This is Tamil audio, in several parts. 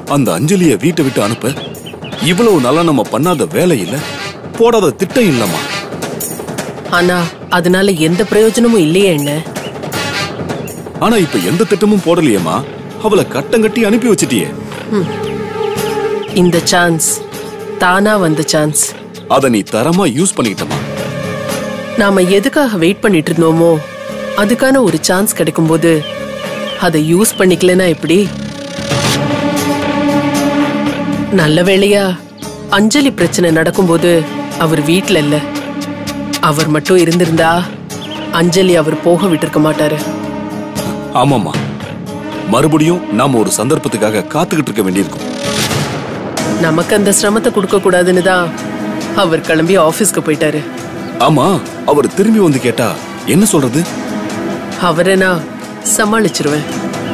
அந்த அஞ்சலிய வீட்டை விட்டு அனுப்ப இவ்வளவு நாளா நம்ம பண்ணாத வேலை இல்ல போடாத திட்டம் இல்லம்மா ஆனா அதனால எந்த பிரயோஜனமும் இல்லையே என்ன ஆனா இப்ப எந்த திட்டமும் போடலையேம்மா அவளை கட்டம் கட்டி அனுப்பி வச்சிட்டியே இந்த சான்ஸ் தானா வந்த சான்ஸ் அத நீ தரமா யூஸ் பண்ணிக்கிட்டமா நாம எதுக்காக வெயிட் பண்ணிட்டு இருந்தோமோ அதுக்கான ஒரு சான்ஸ் கிடைக்கும்போது அதை யூஸ் பண்ணிக்கலனா எப்படி நல்ல வேளையா அஞ்சலி பிரச்சனை நடக்கும்போது அவர் வீட்ல இல்ல அவர் மட்டும் இருந்திருந்தா அஞ்சலி அவர் போக விட்டிருக்க மாட்டாரு ஆமாம்மா மறுபடியும் நாம ஒரு சந்தர்ப்பத்துக்காக காத்துக்கிட்டு இருக்க வேண்டியிருக்கும் நமக்கு அந்த சிரமத்தை கொடுக்க கூடாதுன்னு தான் அவர் கிளம்பி ஆபீஸ்க்கு போயிட்டாரு ஆமா அவர் திரும்பி வந்து கேட்டா என்ன சொல்றது அவரை நான் சமாளிச்சிருவேன்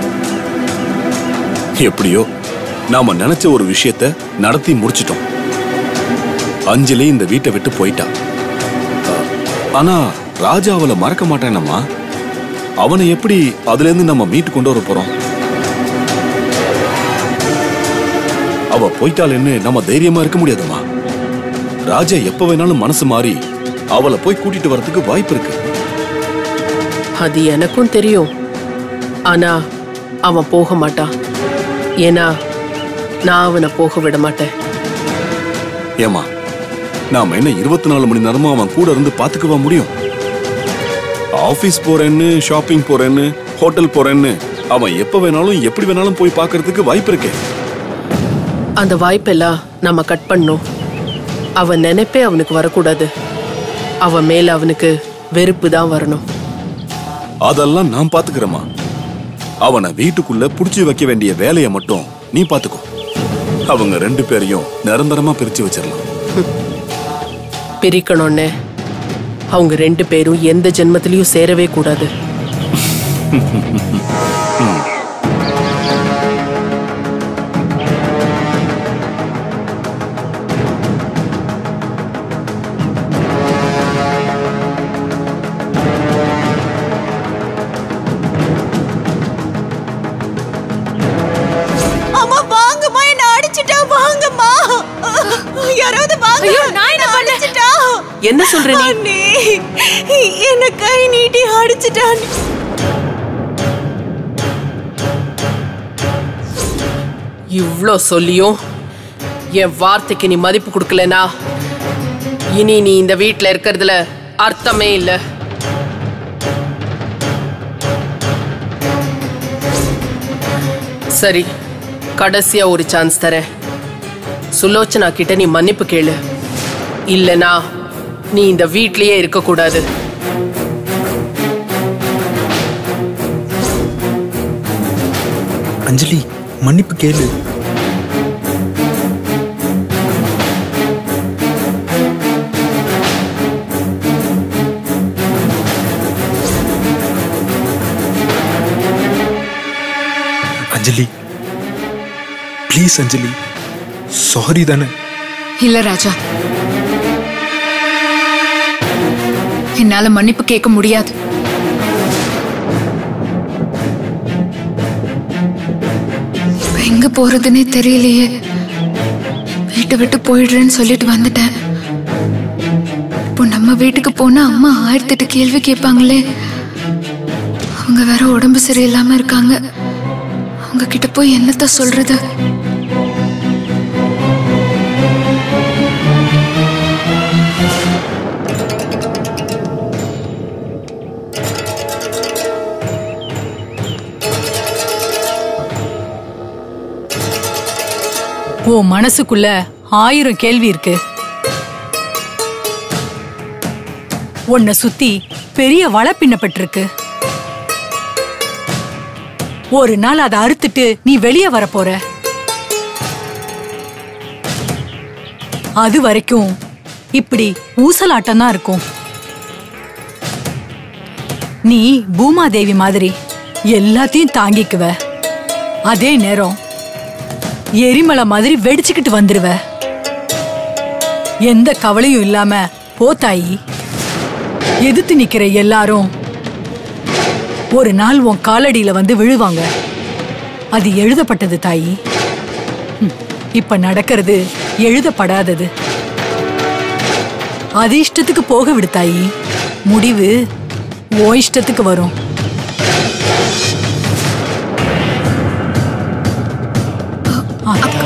எப்படியோ நாம நினைச்ச ஒரு விஷயத்த நடத்தி முடிச்சிட்டோம் அஞ்சலி இந்த வீட்டை விட்டு போயிட்டா ஆ, ஆனா ராஜா அவளை மறக்க மாட்டானம்மா அவனை எப்படி அதுல இருந்து நம்ம மீட்டு கொண்டு வர போறோம் அவ போயிட்டாளேன்னு நம்ம தைரியமா இருக்க முடியாதும்மா ராஜா எப்ப வேணாலும் மனசு மாறி அவளை போய் கூட்டிட்டு வரதுக்கு வாய்ப்பு இருக்கு அது எனக்கும் தெரியும் ஆனா அவன் போக மாட்டான் ஏன்னா நான் அவனை போக விட மாட்டேன் ஏமா நாம என்ன இருபத்தி நாலு மணி நேரமும் அவன் கூட இருந்து பாத்துக்கவா முடியும் ஆபீஸ் போறேன்னு ஷாப்பிங் போறேன்னு ஹோட்டல் போறேன்னு அவன் எப்ப வேணாலும் எப்படி வேணாலும் போய் பார்க்கிறதுக்கு வாய்ப்பு இருக்கு அந்த வாய்ப்பெல்லாம் நம்ம கட் பண்ணோம் அவன் நினைப்பே அவனுக்கு வரக்கூடாது அவன் மேல அவனுக்கு வெறுப்பு தான் வரணும் அதெல்லாம் நான் பாத்துக்கிறேமா அவனை வீட்டுக்குள்ள புடிச்சு வைக்க வேண்டிய வேலையை மட்டும் நீ பாத்துக்கோ அவங்க ரெண்டு பேரையும் நிரந்தரமா பிரிச்சு வச்சிடலாம் பிரிக்கணும்னு அவங்க ரெண்டு பேரும் எந்த ஜென்மத்திலயும் சேரவே கூடாது அம்மா வாங்கம்மா என்ன அடிச்சிட்டா வாங்கம்மா யாராவது வாங்க ஐயோ, நான் என்ன பண்ணேன்? அடிச்சிட்டா என்ன சொல்ற நீ அண்ணே என்ன கை நீட்டி அடிச்சிட்டான் இவ்ளோ சொல்லியும் என் வார்த்தைக்கு நீ மதிப்பு கொடுக்கலனா இனி நீ இந்த வீட்ல இருக்கிறதுல அர்த்தமே இல்ல சரி கடைசியா ஒரு சான்ஸ் தரேன் சுலோச்சனா கிட்ட நீ மன்னிப்பு கேளு இல்லனா நீ இந்த வீட்லயே இருக்கக்கூடாது அஞ்சலி மன்னிப்பு கேளு அஞ்சலி ப்ளீஸ் அஞ்சலி சாரி தானே இல்ல ராஜா என்னால மன்னிப்பு கேட்க முடியாது இப்ப எங்க போறதுன்னே தெரியலையே வீட்டை விட்டு போயிடுறேன்னு சொல்லிட்டு வந்துட்டேன் இப்போ நம்ம வீட்டுக்கு போனா அம்மா ஆயிரத்தி எட்டு கேள்வி கேட்பாங்களே அவங்க வேற உடம்பு சரியில்லாம இருக்காங்க அவங்க கிட்ட போய் என்னத்த சொல்றது உன் மனசுக்குள்ள ஆயிரம் கேள்வி இருக்கு உன்னை சுத்தி பெரிய வலை பின்னப்பட்டிருக்கு ஒரு நாள் அதை அறுத்துட்டு நீ வெளியே வரப்போற அது வரைக்கும் இப்படி ஊசலாட்டம் தான் இருக்கும் நீ பூமாதேவி மாதிரி எல்லாத்தையும் தாங்கிக்குவ அதே நேரம் எரிமலை மாதிரி வெடிச்சுக்கிட்டு வந்துருவ எந்த கவலையும் இல்லாம போ தாயி எதிர்த்து நிக்கிற எல்லாரும் ஒரு நாள் உன் காலடியில வந்து விழுவாங்க அது எழுதப்பட்டது தாயி ஹம், இப்ப நடக்கிறது எழுதப்படாதது அது இஷ்டத்துக்கு போக விடு தாயி முடிவு ஓ இஷ்டத்துக்கு வரும் ஆத்தா.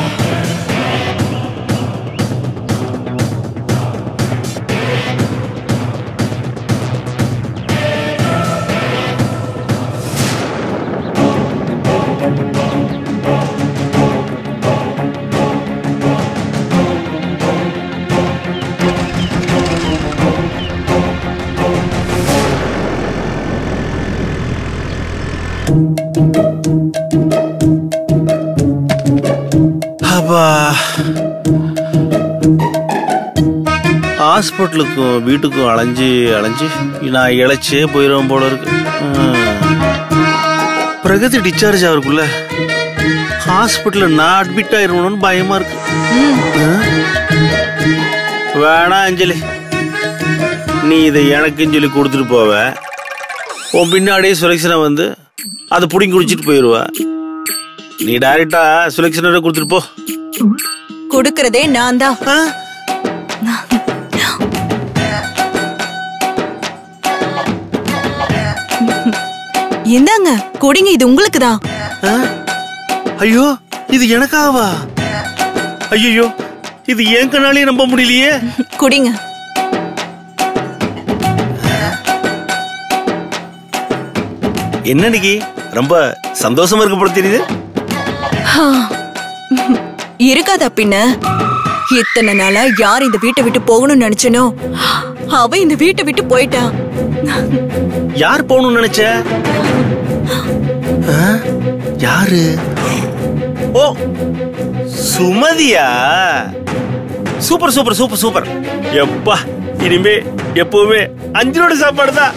அப்பா ஹாஸ்பிட்டலுக்கும் வீட்டுக்கும் அலைஞ்சு அலைஞ்சு நான் இழைச்சே போயிடுவேன் போல இருக்கு ம். பிரகதி டிஸ்சார்ஜ் ஆகுறக்குள்ள ஹாஸ்பிட்டலில் நான் அட்மிட் ஆயிருவணும்னு பயமா இருக்கு ம். வேணாம் அஞ்சலி நீ இதை எனக்குன்னு சொல்லி கொடுத்துட்டு போவ உன் பின்னாடியே சுலக்ஷனை வந்து அதை பிடிங்கி குடிச்சிட்டு போயிடுவ நீ டைரக்டா சுலக்ஷனோட கொடுத்துட்டு போ கொடுக்கறதே நான் தான் ஆ? இந்தாங்க குடிங்க இது உங்களுக்கு தான் ஆ? ஐயோ இது எனக்காவா ஐயோ இது என் கண்ணாலே நம்ப முடியலையே குடிங்க என்ன நிக்கி ரொம்ப சந்தோஷமா இருக்க போல தெரியுது இருக்காதா பின்ன இத்தனை நாளா யார் இந்த வீட்டை விட்டு போகணும்னு நினைச்சனோ அவ இந்த வீட்டை விட்டு போயிட்டா யார் போகணும்னு நினைச்ச ஆ? யாரு ஓ சுமதியா சூப்பர் சூப்பர் சூப்பர் சூப்பர் எப்பா இனிமே எப்பவுமே அஞ்சலோட சாப்பாடு தான்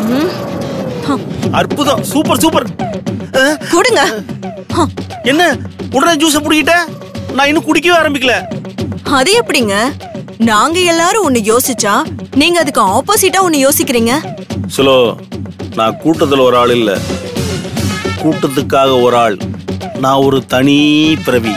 அற்புதம் சூப்பர் சூப்பர் ஆ? கொடுங்க என்ன உடனே ஜூஸ புடிக்கிட்ட நான் இன்னும் குடிக்கவே ஆரம்பிக்கல அது எப்படிங்க நாங்க எல்லாரும் ஒண்ணு யோசிச்சா நீங்க அதுக்கு ஆப்போசிட்டா ஒண்ணு யோசிக்கிறீங்க சுலோ நான் கூட்டத்துல ஒரு ஆள் இல்ல கூட்டத்துக்காக ஒரு ஆள் நான் ஒரு தனி பிறவி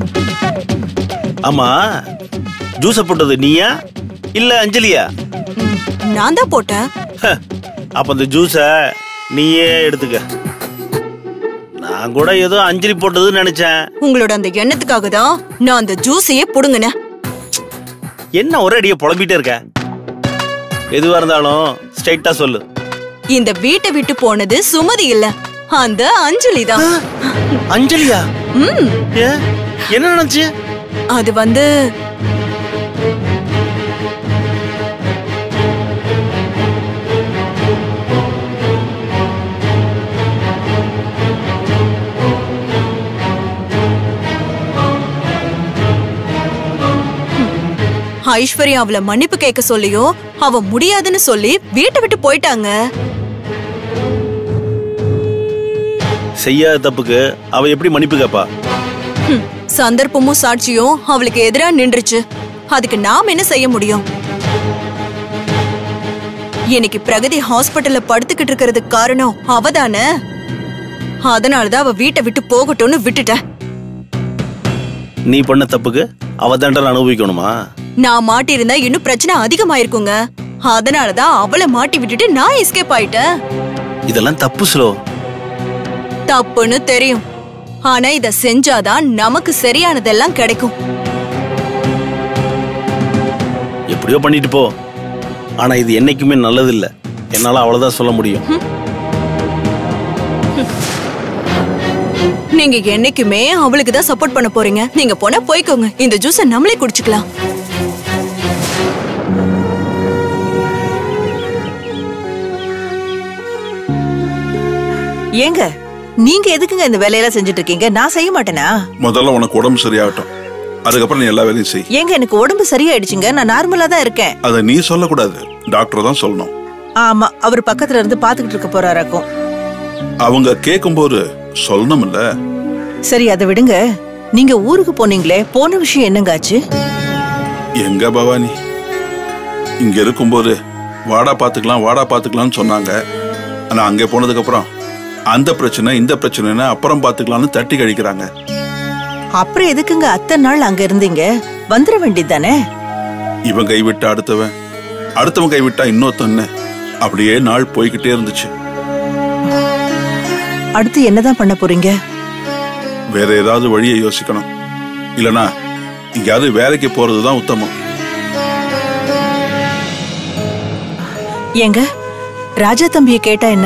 ஆமா ஜூஸ போட்டது நீயா இல்ல அஞ்சலியா ம், நான் தான் போட்டேன் ஹ, அப்ப இந்த ஜூஸ நீயே எடுத்துக்க நான் கூட ஏதோ அஞ்சலி போட்டதுன்னு நினைச்சேன் உங்களோட அந்த எண்ணத்துக்காக தான் நான் அந்த ஜூஸையே புடுங்கினேன் என்ன ஒரே அடிய புலம்பிட்டே இருக்க எதுவா இருந்தாலும் ஸ்ட்ரைட்டா சொல்லு இந்த வீட்டை விட்டு போனது சுமதி இல்ல அந்த அஞ்சலி தான் அஞ்சலியா ம் ஏ என்ன நினைச்சு அது வந்து ஐஸ்வர்யா அவளை மன்னிப்பு கேட்க சொல்லியோ அவ முடியாதுன்னு சொல்லி வீட்டை விட்டு போயிட்டாங்க செய்யாத தப்புக்கு அவ எப்படி மன்னிப்பு கேப்பா ஹம், சந்தர்ப்பமும் சாட்சியும் அவளுக்கு எதிரா நின்றுச்சு அதுக்கு நாம் என்ன செய்ய முடியும் இன்னைக்கு பிரகதி ஹாஸ்பிட்டல்ல படுத்துக்கிட்டு இருக்கிறதுக்கு காரணம் அவதானே அதனாலதான் அவ வீட்டை விட்டு போகட்டும்னு விட்டுட்டேன் நீ பண்ண தப்புக்கு அவ தண்டனை அனுபவிக்கணுமா நான் மாட்டியிருந்தா இன்னும் பிரச்சனை அதிகமாயிருக்குங்க அதனாலதான் அவளை மாட்டி விட்டுட்டு நான் எஸ்கேப் ஆயிட்டேன் இதெல்லாம் தப்பு ஸ்லோ தப்புன்னு தெரியும் ஆனா இத செஞ்சாதான் நமக்கு சரியானதெல்லாம் கிடைக்கும் எப்படியோ பண்ணிட்டு போ ஆனா இது என்னைக்குமே நல்லது இல்ல என்னால அவ்வளவுதான் சொல்ல முடியும் நீங்க என்னைக்குமே அவளுக்கு தான் சப்போர்ட் பண்ண போறீங்க நீங்க போனா போய்க்கோங்க இந்த ஜூஸ நம்மளே குடிச்சுக்கலாம் ஏங்க நீங்க எதுக்குங்க இந்த வேலையெல்லாம் செஞ்சுட்டு இருக்கீங்க நான் செய்ய மாட்டேனா முதல்ல உனக்கு உடம்பு சரியாகட்டும் அதுக்கப்புறம் நீ எல்லா வேலையும் செய் ஏங்க எனக்கு உடம்பு சரியாயிடுச்சுங்க நான் நார்மலா தான் இருக்கேன் அதை நீ சொல்லக்கூடாது டாக்டர் தான் சொல்லணும் ஆமா அவர் பக்கத்துல இருந்து பாத்துக்கிட்டு இருக்க போறாராக்கும் அவங்க கேட்கும்போது சொல்லணும்ல சரி அதை விடுங்க நீங்க ஊருக்கு போனீங்களே போன விஷயம் என்னங்காச்சு எங்க பவானி இங்க இருக்கும்போது வாடா பாத்துக்கலாம் வாடா பாத்துக்கலாம்னு சொன்னாங்க ஆனா அங்கே போனதுக்கு அப்புறம் அந்த பிரச்சனை இந்த பிரச்சனைன்னு அப்புறம் பாத்துக்கலாம்னு தட்டி கழிக்கிறாங்க அப்புறம் எதுக்குங்க அத்தனை நாள் அங்க இருந்தீங்க வந்துட வேண்டியதானே இவன் கைவிட்டா அடுத்தவன் அடுத்தவன் கைவிட்டா இன்னொருத்தன்னு அப்படியே நாள் போய்கிட்டே இருந்துச்சு அடுத்து என்னதான் பண்ண போறீங்க வேற ஏதாவது வழியை யோசிக்கணும் இல்லனா எங்கேயாவது வேலைக்கு போறதுதான் உத்தமம் ஏங்க ராஜா தம்பிய கேட்டா என்ன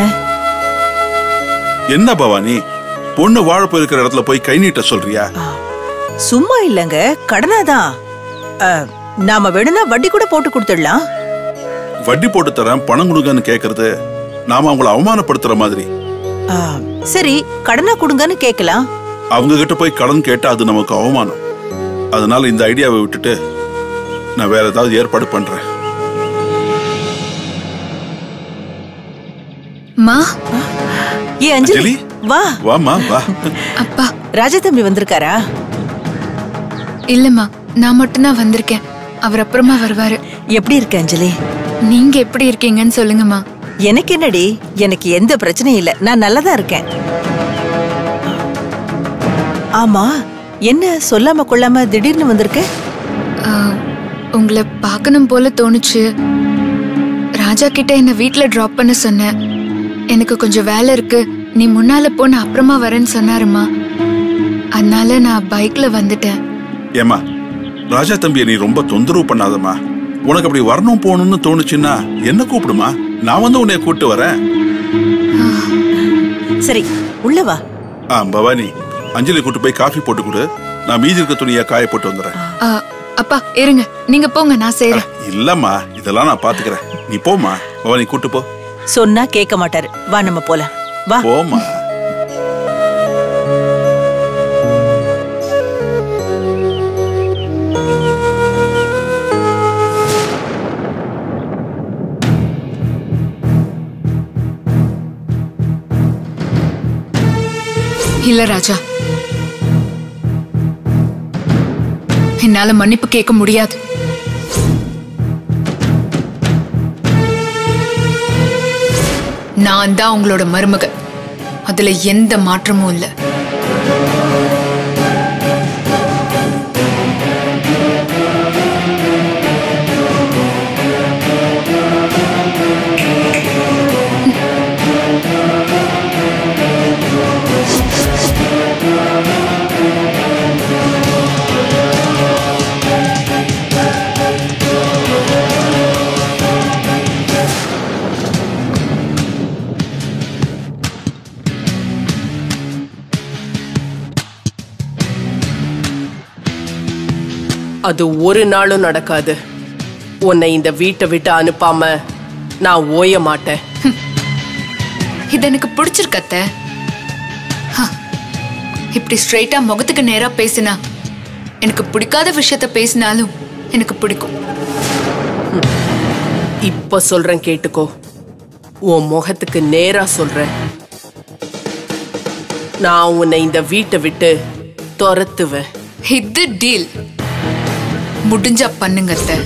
என்ன பவானி பொண்ணு வாழ போயிருக்கிற இடத்துல போய் கை நீட்ட சொல்றியா சும்மா இல்லங்க கடனாதான் அ, நாம வேணும்னா வட்டி கூட போட்டு கொடுத்துடலாம் வட்டி போட்டு தரேன் பணம் கொடுங்கன்னு கேக்குறது நாம அவங்கள அவமானப்படுத்துற மாதிரி ஆ, சரி கடனா கொடுங்கன்னு கேக்கலாம் அவங்க கிட்ட போய் கடன் கேட்டா அது நமக்கு அவமானம் அதனால இந்த ஐடியாவை விட்டுட்டு நான் வேற ஏதாவது ஏற்பாடு பண்றேன் மா ஏ அஞ்சலி அஞ்சலி? வா வாமா வா அப்பா ராஜா தம்பி வந்திருக்காரா இல்லம்மா நான் மட்டும்தான் வந்திருக்கேன் அவர் அப்புறமா வருவாரு எப்படி இருக்க அஞ்சலி நீங்க எப்படி இருக்கீங்கன்னு சொல்லுங்கம்மா எனக்கு என்னடி எனக்கு எந்த பிரச்சனையும் இல்ல நான் நல்லதா இருக்கேன் ஆமா என்ன சொல்லாம கொள்ளாம திடீர்னு வந்திருக்க ஆ, உங்களை பார்க்கணும் போல தோணுச்சு ராஜா கிட்ட என்ன வீட்ல டிராப் பண்ண சொன்னேன் எனக்கு கொஞ்சம் வேலை இருக்கு நீ முன்னால போ நான் அப்புறமா வரேன்னு சொன்னாருமா அதனால நான் பைக்ல வந்துட்டேன் ஏமா ராஜா தம்பியை நீ ரொம்ப தொந்தரவு பண்ணாதம்மா உனக்கு அப்படி வரணும் போகணும்னு தோணுச்சுன்னா என்ன கூப்பிடுமா நான் வந்து உன்னை கூப்பிட்டு வரேன் சரி உள்ள வா ஆ பவானி அஞ்சலி கூட்டு போய் காஃபி போட்டு கொடு நான் மீதி இருக்க துணியை காய போட்டு வந்துடுறேன் ஆ, அப்பா இருங்க நீங்க போங்க நான் செய்றேன் இல்லம்மா இதெல்லாம் நான் பாத்துக்கிறேன் நீ போமா பவானி கூட்டு போ சொன்னா கேட்க மாட்டாரு வா நம்ம போலாம் வா போமா இல்ல ராஜா என்னால மன்னிப்பு கேட்க முடியாது நான் தான் உங்களோட மருமக அதுல எந்த மாற்றமும் இல்ல அது ஒரு நாளும் நடக்காது உன்னை இந்த வீட்டை விட்டு அனுப்பாம நான் ஓய மாட்டேன் இது எனக்கு பிடிச்சிருக்கத்த இப்படி ஸ்ட்ரைட்டா முகத்துக்கு நேரா பேசினா எனக்கு பிடிக்காத விஷயத்த பேசினாலும் எனக்கு பிடிக்கும் இப்ப சொல்றேன் கேட்டுக்கோ உன் முகத்துக்கு நேரா சொல்றேன் நான் உன்னை இந்த வீட்டை விட்டு துரத்துவேன் இது டீல் முடிஞ்சா பண்ணுங்க அத்தை.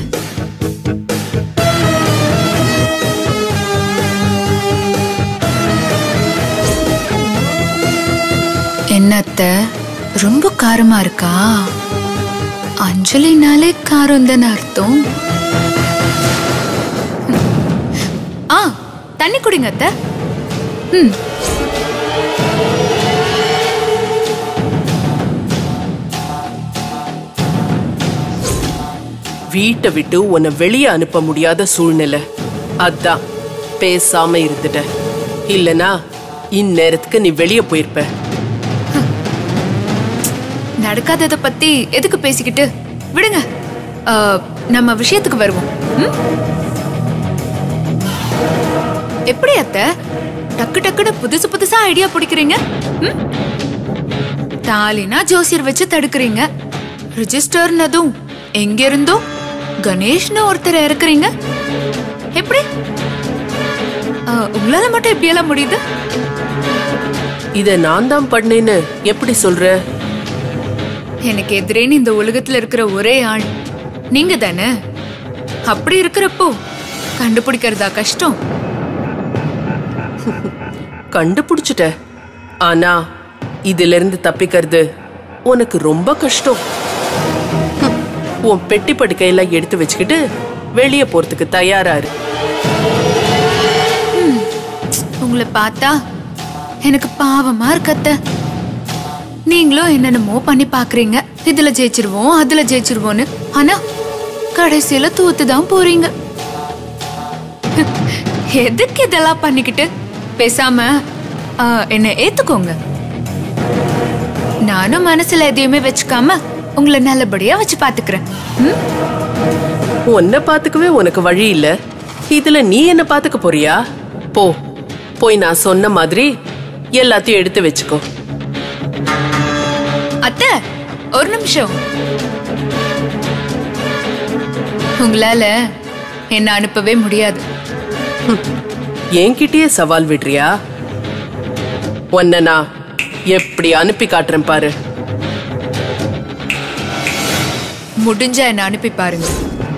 என்ன அத்தை, ரொம்ப காரமா இருக்கா அஞ்சலினாலே காரம் தானே அர்த்தம் ஆ தண்ணி குடிங்க அத்தை ம் வீட்டை விட்டு உன்னை வெளியே அனுப்ப முடியாத சூழ்நிலை அதான் பேசாம இருந்துட்ட இல்லனா இந்நேரத்துக்கு நீ வெளியே போயிருப்ப நடக்காதத பத்தி எதுக்கு பேசிக்கிட்டு விடுங்க ஆ, நம்ம விஷயத்துக்கு வருவோம் ம்? எப்படி அத்த டக்கு டக்குன்னு புதுசு புதுசா ஐடியா பிடிக்கிறீங்க ம்? தாலினா ஜோசியர் வச்சு தடுக்கிறீங்க ரிஜிஸ்டர்னதும் எங்க இருந்தோ கணேஷ்னு ஒருத்தர் இறக்குறீங்க எப்படி ஆ, உங்களால மட்டும் எப்படி எல்லாம் முடியுது இத நான் தான் பண்ணேன்னு எப்படி சொல்ற எனக்கு எதிரேன்னு இந்த உலகத்துல இருக்கிற ஒரே ஆள் நீங்க தானே அப்படி இருக்கிறப்போ கண்டுபிடிக்கிறதா கஷ்டம் கண்டுபிடிச்சிட்ட ஆனா இதுல இருந்து தப்பிக்கிறது உனக்கு ரொம்ப கஷ்டம் ஹம், உன் பெட்டி படுக்கையெல்லாம் எடுத்து வச்சுக்கிட்டு வெளியே போறதுக்கு தயாரா இரு உங்களை பார்த்தா எனக்கு பாவமா இருக்கத்த நீங்களும் என்னென்னமோ பண்ணி பாக்குறீங்க இதுல ஜெயிச்சிருவோம் அதுல ஜெயிச்சிருவோம்னு ஆனா கடைசியில தூத்துதான் போறீங்க எதுக்கு இதெல்லாம் பண்ணிக்கிட்டு பேசாம ஆ, என்னை ஏத்துக்கோங்க நானும் மனசுல எதையுமே வச்சுக்காம உங்களை நல்லபடியா வச்சு பாத்துக்கிறேன் ம்? உன்னை பாத்துக்கவே உனக்கு வழி இல்ல இதுல நீ என்ன பாத்துக்க போறியா போ போய் நான் சொன்ன மாதிரி எல்லாத்தையும் எடுத்து வச்சுக்கோ அத்தை ஒரு நிமிஷம் உங்களால என்ன அனுப்பவே முடியாது என்கிட்டயே சவால் விடுறியா உன்னை நான் எப்படி அனுப்பி காட்டுறேன் பாரு முடிஞ்சா என்ன அனுப்பி பாருங்க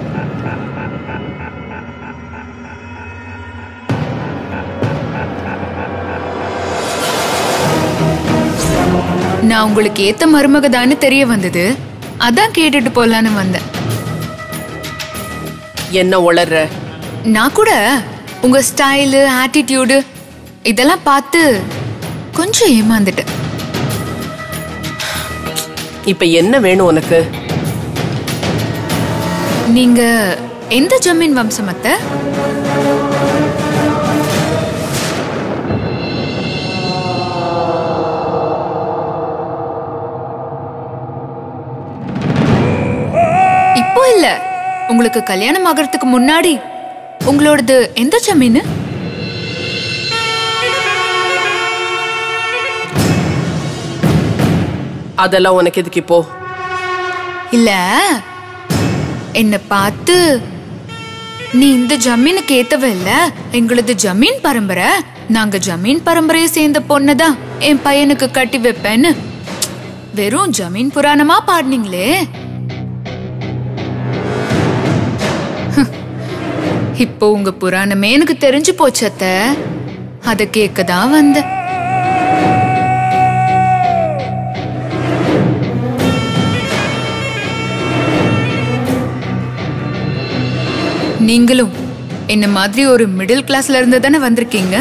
நான் உங்களுக்கு ஏத்த மருமகதான்னு தெரிய வந்தது அதான் கேட்டுட்டு போலான்னு வந்தேன் என்ன உளர்ற நான் கூட உங்க ஸ்டைலு ஆட்டிடியூடு இதெல்லாம் பார்த்து கொஞ்சம் ஏமாந்துட்டேன் இப்ப என்ன வேணும் உனக்கு நீங்க எந்த ஜமீன் வம்சம் அத்தை இப்போ இல்ல உங்களுக்கு கல்யாணம் ஆகிறதுக்கு முன்னாடி உங்களோடது எந்த ஜமீன் அதெல்லாம் உனக்கு எதுக்கு இப்போ இல்ல என்ன பார்த்து நீ இந்த ஜமீனுக்கு ஏத்தவ இல்ல எங்களது ஜமீன் பரம்பரை நாங்க ஜமீன் பரம்பரையை சேர்ந்த பொண்ணுதான் என் பையனுக்கு கட்டி வைப்பேன்னு வெறும் ஜமீன் புராணமா பாடினீங்களே ஹம். இப்போ உங்க புராணமே எனக்கு தெரிஞ்சு போச்சத்த அத கேட்க தான் வந்தேன் நீங்களும் என்ன மாதிரி ஒரு மிடில் கிளாஸ்ல இருந்து தானே வந்திருக்கீங்க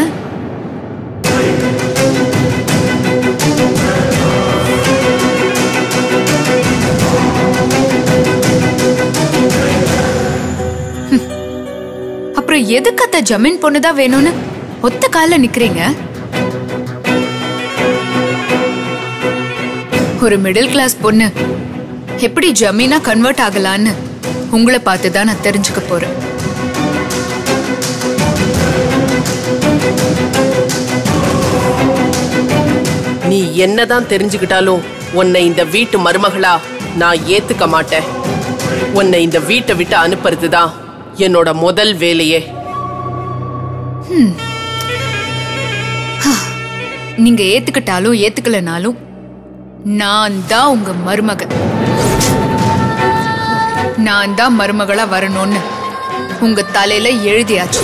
ஹம். அப்புறம் எதுக்கு அத்த ஜமீன் பொண்ணுதான் வேணும்னு ஒத்த கால்ல நிக்கிறீங்க ஒரு மிடில் கிளாஸ் பொண்ணு எப்படி ஜமீனா கன்வெர்ட் ஆகலான்னு உங்களை பார்த்து தான் நான் தெரிஞ்சுக்க போறேன் நீ என்னதான் தெரிஞ்சுக்கிட்டாலும் உன்னை இந்த வீட்டு மருமகளா நான் ஏத்துக்க மாட்டேன் உன்னை இந்த வீட்டை விட்டு அனுப்புறது தான் என்னோட முதல் வேலையே நீங்க ஏத்துக்கிட்டாலும் ஏத்துக்கலனாலும் நான் தான் உங்க மருமக நான் தான் மருமகளா வரணும்னு உங்க தலையில எழுதியாச்சு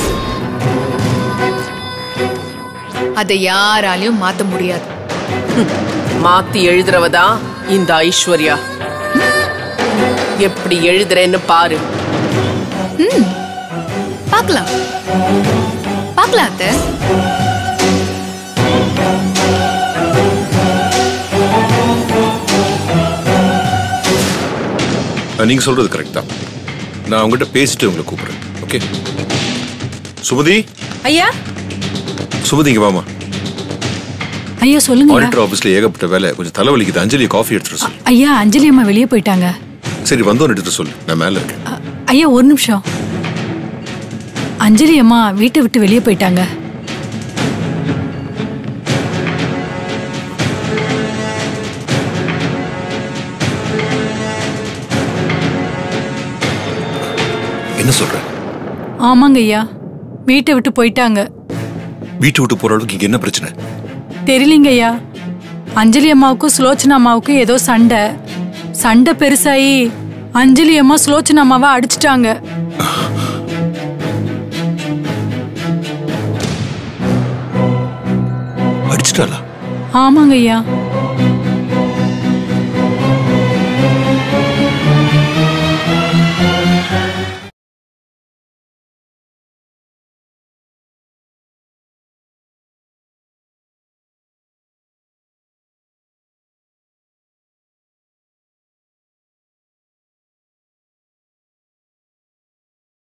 அதை யாராலையும் மாத்த முடியாது மாத்தி எழுதுறவதா இந்த ஐஸ்வர்யா எப்படி எழுதுறேன்னு பாரு பார்க்கலாம் பார்க்கலாம் அத்தை அஹ், நீங்க சொல்றது கரெக்ட் தான் நான் அவங்ககிட்ட பேசிட்டு உங்களை கூப்பிடுறேன் ஓகே சுமதி ஐயா சுமதி இங்க வாமா ஐயா சொல்லுங்க ஆடிட்டர் ஆபீஸ்ல ஏகப்பட்ட வேலை கொஞ்சம் தலைவலிக்குது அஞ்சலி காஃபி எடுத்துட்டு சொல்லு ஐயா அஞ்சலி அம்மா வெளியே போயிட்டாங்க சரி வந்தோன்னு எடுத்துட்டு சொல்லு நான் மேல இருக்கேன் அ- ஐயா ஒரு நிமிஷம் அஞ்சலி அம்மா வீட்டை விட்டு வெளியே போயிட்டாங்க என்ன சொல்ற ஆமாங்க ஐயா வீட்டை விட்டு போயிட்டாங்க வீட்டை விட்டு போற அளவுக்கு இங்க என்ன பிரச்சனை தெரியலீங்க ஐயா அஞ்சலி அம்மாவுக்கும் சுலோச்சனா அம்மாவுக்கும் ஏதோ சண்டை சண்டை பெருசாயி அஞ்சலி அம்மா சுலோச்சனா அம்மாவை அடிச்சிட்டாங்க அடிச்சிட்டாளா ஆமாங்க ஐயா